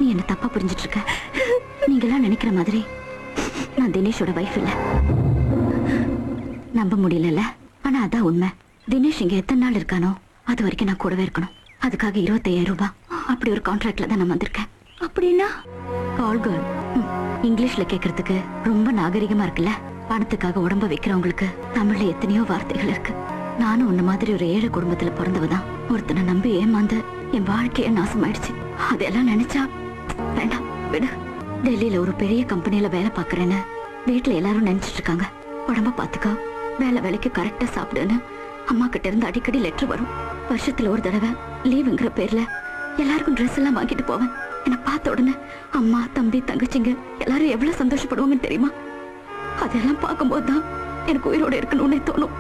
நீ என்ன தப்பா புரிஞ்சிட்டு இருக்க நீங்க எல்லாம் நினைக்கிற மாதிரி நான் தினேஷோட வைஃப் இல்ல நம்ப முடியலல்ல ஆனா அதான் உண்மை தினேஷ் இங்க எத்தனை நாள் இருக்கானோ அது வரைக்கும் நான் கூடவே இருக்கணும் அதுக்காக இருபத்தையாயிரம் ரூபாய் அப்படி ஒரு கான்ட்ராக்ட்ல தான் நான் வந்திருக்கேன் அப்படின்னா கால் கேர்ள் இங்கிலீஷ்ல கேக்குறதுக்கு ரொம்ப நாகரிகமா இருக்குல்ல பணத்துக்காக உடம்ப வைக்கிறவங்களுக்கு தமிழ்ல எத்தனையோ வார்த்தைகள் இருக்கு நானும் உன்ன மாதிரி ஒரு ஏழை குடும்பத்துல பிறந்தவதான் ஒருத்தனை நம்பி ஏமாந்து என் வாழ்க்கைய நாசமாயிடுச்சு அதெல்லாம் நினைச்சா வேண்டாம் விடு டெல்லியில ஒரு பெரிய கம்பெனில வேலை பாக்குறேன்னு வீட்டுல எல்லாரும் நினைச்சிட்டு இருக்காங்க உடம்ப பாத்துக்கோ வேலை வேலைக்கு கரெக்டா சாப்பிடுன்னு அம்மா கிட்ட இருந்து அடிக்கடி லெட்டர் வரும் வருஷத்துல ஒரு தடவை லீவுங்கிற பேர்ல எல்லாருக்கும் ட்ரெஸ் எல்லாம் வாங்கிட்டு போவேன் என்னை பார்த்த உடனே அம்மா தம்பி தங்கச்சிங்க எல்லாரும் எவ்வளவு சந்தோஷப்படுவாங்கன்னு தெரியுமா அதெல்லாம் பார்க்கும்போது தான் எனக்கு உயிரோட இருக்கணும்னே தோணும்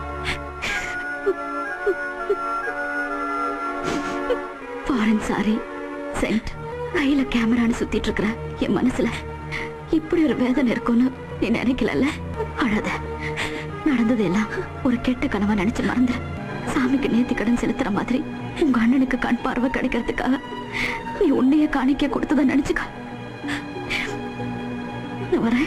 ஃபாரின் சாரி சென்ட் கையில கேமரான்னு சுத்திட்டு இருக்கிற என் மனசுல இப்படி ஒரு வேதனை இருக்கும்னு நீ நினைக்கலல்ல அழாத நடந்தது எல்லாம் ஒரு கெட்ட கனவா நினைச்சு மறந்துரு சாமிக்கு நேர்த்தி கடன் செலுத்துற மாதிரி உங்க அண்ணனுக்கு கண் பார்வை கிடைக்கிறதுக்காக நீ உன்னைய காணிக்க கொடுத்ததை நினைச்சுக்க நான் வரேன்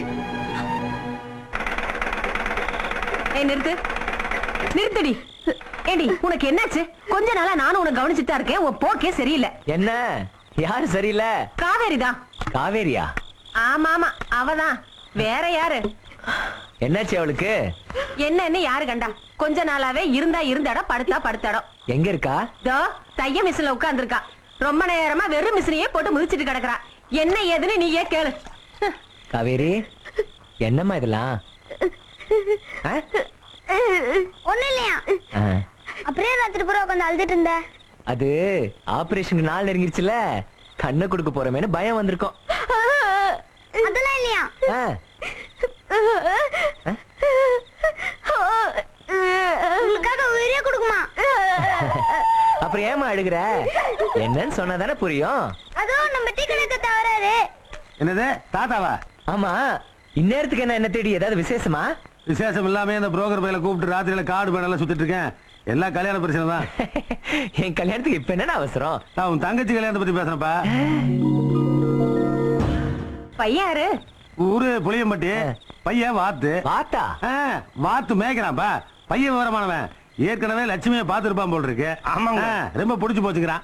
ஏய் நிறுத்து நிறுத்துடி ஏடி உனக்கு என்னாச்சு கொஞ்ச நாளா நானும் உனக்கு கவனிச்சுட்டு தான் இருக்கேன் உன் போக்கே சரியில்லை என்ன யாரு சரியில்லை காவேரி தான் காவேரியா ஆமா ஆமா அவதான் வேற யாரு என்னாச்சு அவளுக்கு என்னன்னு யாரு கண்டா கொஞ்ச நாளாவே இருந்தா இருந்த இடம் படுத்தா படுத்த இடம் எங்க இருக்கா தோ தைய மிஷின்ல உட்கார்ந்திருக்கா ரொம்ப நேரமா வெறும் மிஷினையே போட்டு மிதிச்சிட்டு கிடக்குறா என்ன ஏதுன்னு நீயே கேளு காவேரி என்னம்மா இதெல்லாம் ஆ? ஒண்ணும் இல்லையா ஆ. அப்படியே ராத்திரி பூரா உட்காந்து அழுதுட்டு இருந்த அது ஆபரேஷன் நாள் நெருங்கிருச்சுல கண்ணை கொடுக்க போறமேனு பயம் வந்திருக்கோம் அதெல்லாம் இல்லையா ஆ. உங்களுக்காக உயிரே கொடுக்குமா அப்புறம் ஏமா அழுகுற என்னன்னு சொன்னாதானே புரியும் அதுவும் நம்ம டீ கணக்கு தவறாரு என்னது தாத்தாவா ஆமா இந்நேரத்துக்கு என்ன என்ன தேடி ஏதாவது விசேஷமா விசேஷம் இல்லாம இந்த புரோக்கர் பையில கூப்பிட்டு ராத்திரியில காடு பேனெல்லாம் சுத்திட்டு இருக்கேன் எல்லாம் கல்யாண பிரச்சனை தான் என் கல்யாணத்துக்கு இப்ப என்னன்னு அவசரம் நான் உன் தங்கச்சி கல்யாணத்தை பத்தி பேசுறேன்ப்பா பையன் யாரு ஊரு புளியம்பட்டி பையன் வாத்து பாத்தா ஆ, வாத்து மேய்க்கிறான்ப்பா பையன் விவரமானவன் ஏற்கனவே லட்சுமியை பார்த்துருப்பான் போல் இருக்கு ஆமாங்க. ஆ, ரொம்ப பிடிச்சு போச்சுக்கிறான்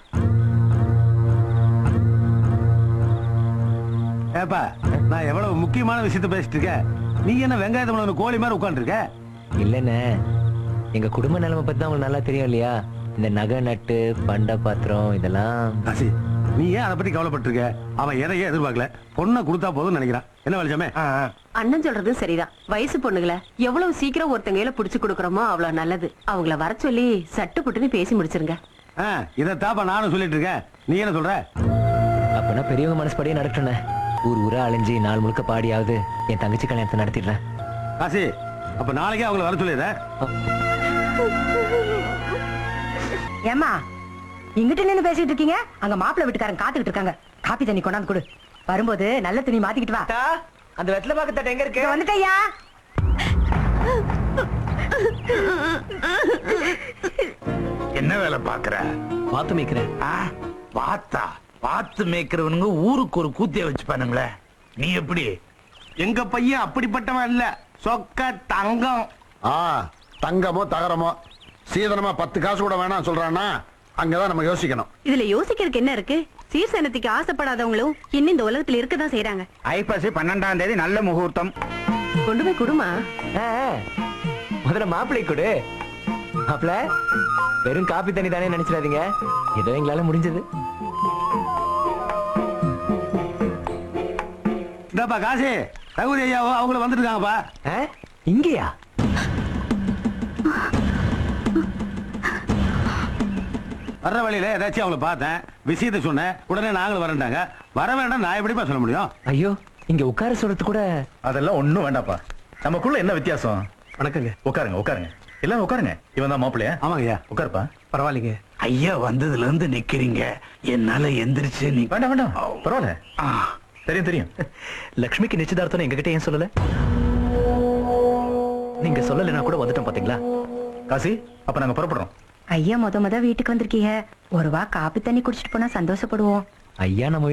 ஏப்பா நான் எவ்வளவு முக்கியமான விஷயத்த பேசிட்டு இருக்கேன் நீ என்ன வெங்காயத்தை முழுங்கின கோழி மாதிரி உட்காந்துருக்க இல்லண்ணே எங்க குடும்ப நிலைமை பத்தி தான் உங்களுக்கு நல்லா தெரியும் இல்லையா இந்த நகை நட்டு பண்ட பாத்திரம் இதெல்லாம் காசி நீ ஏன் அதை பத்தி கவலைப்பட்டிருக்க அவன் எதையே எதிர்பார்க்கல பொண்ணை கொடுத்தா போதும்னு நினைக்கிறான் என்ன வலிச்சமே அண்ணன் சொல்றதும் சரிதான் வயசு பொண்ணுகளை எவ்வளவு சீக்கிரம் ஒருத்தங்கையில புடிச்சு கொடுக்கறோமோ அவ்வளவு நல்லது அவங்கள வர சொல்லி சட்டு புட்டுன்னு பேசி முடிச்சிருங்க இதை தாப்பா நானும் சொல்லிட்டு இருக்கேன் நீ என்ன சொல்ற அப்பனா பெரியவங்க மனசுபடியே நடக்கட்டும்ண்ணே ஊர் ஊரா அலைஞ்சு நாள் முழுக்க பாடியாவது என் தங்கச்சி கல்யாணத்தை நடத்திடுறேன் காசி அப்ப நாளைக்கே அவங்கள வர சொல்லிடுறேன் ஏமா இங்கிட்டு நின்னு பேசிட்டு இருக்கீங்க அங்க மாப்பிள்ளை வீட்டுக்காரன் காத்துக்கிட்டு இருக்காங்க காப்பி தண்ணி கொண்டாந்து கொடு வரும்போது நல்ல துணி மாத்திக்கிட்டு வா அந்த வெத்தலை பாக்கு தட்டை எங்க இருக்கு இதோ வந்துட்டய்யா என்ன வேலை பாக்குற பார்த்து மேய்க்கிறேன் ஆ, வாத்தா வாத்து மேய்க்கிறவனுங்க ஊருக்கு ஒரு கூத்திய வச்சுப்பானுங்களே நீ எப்படி எங்க பையன் அப்படிப்பட்டவன் இல்ல சொக்க தங்கம் ஆ தங்கமோ தகரமோ சீதனமா பத்து காசு கூட வேணாம் சொல்றான்னா அங்கதான் நம்ம யோசிக்கணும் இதுல யோசிக்கிறதுக்கு என்ன இருக்கு சீர்சனத்துக்கு ஆசைப்படாதவங்களும் இன்னும் இந்த உலகத்துல இருக்கதான் செய்யறாங்க ஐப்பசி பன்னெண்டாம் தேதி நல்ல முகூர்த்தம் கொண்டு போய் குடுமா ஆ, முதல்ல மாப்பிள்ளை கொடு மாப்பிள்ள வெறும் காப்பி தண்ணி தானே நினைச்சிடாதீங்க ஏதோ எங்களால முடிஞ்சது இந்தாப்பா காசி தகுதி ஐயாவோ அவங்கள வந்துட்டு இருக்காங்கப்பா ஆ? இங்கேயா வர்ற வழியில ஏதாச்சும் அவங்கள பார்த்தேன் விஷயத்தை சொன்னேன் உடனே நாங்களும் வரேன்டாங்க வர வேண்டாம் நான் எப்படிப்பா சொல்ல முடியும் ஐயோ இங்க உட்கார சொல்றது கூட அதெல்லாம் ஒண்ணும் வேண்டாப்பா நமக்குள்ள என்ன வித்தியாசம் வணக்கங்க உட்காருங்க உட்காருங்க எல்லாம் உட்காருங்க இவன் தான் மாப்பிள்ளையா ஆமாங்க ஐயா உட்காருப்பா பரவாயில்லைங்க ஐயா வந்ததுல இருந்து நிக்கிறீங்க என்னால எந்திரிச்சு நீ வேண்டாம் வேண்டாம் பரவாயில்ல ஆ, தெரியும் தெரியும் லக்ஷ்மிக்கு நிச்சயதார்த்தம் எங்ககிட்ட ஏன் சொல்லல நீங்க சொல்லலைன்னா கூட வந்துட்டோம் பாத்தீங்களா காசி அப்ப நாங்க புறப்படுறோம் ஐயா முத முத வீட்டுக்கு வந்திருக்கீங்க ஒரு வா காப்பி தண்ணி குடிச்சிட்டு போனா சந்தோஷப்படுவோம் ஐயா நம்ம